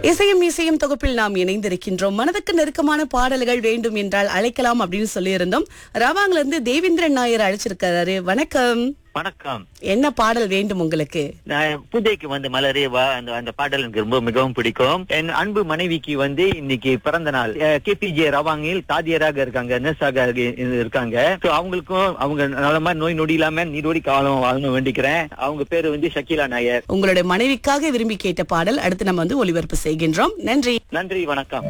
இசையும் இசையும் தொகுப்பில் நாம் இணைந்திருக்கின்றோம் மனதுக்கு நெருக்கமான பாடல்கள் வேண்டும் என்றால் அழைக்கலாம் அப்படின்னு சொல்லியிருந்தோம் ரவாங்ல இருந்து தேவேந்திரன் நாயர் அழைச்சிருக்காரு வணக்கம் வணக்கம் என்ன பாடல் வேண்டும் உங்களுக்கு நான் பூஜைக்கு வந்து மலரே வா அந்த அந்த பாடல் எனக்கு ரொம்ப மிகவும் பிடிக்கும் என் அன்பு மனைவிக்கு வந்து இன்னைக்கு பிறந்த நாள் கேபிஜே ரவாங்கில் தாதியராக இருக்காங்க நர்ஸாக இருக்காங்க So, அவங்களுக்கும் அவங்க நலமா நோய் நொடி இல்லாம நீரோடி காலம் வாழணும் வேண்டிக்கிறேன் அவங்க பேரு வந்து ஷக்கீலா நாயர் உங்களுடைய மனைவிக்காக விரும்பி கேட்ட பாடல் அடுத்து நம்ம வந்து ஒளிபரப்பு செய்கின்றோம் நன்றி நன்றி வணக்கம்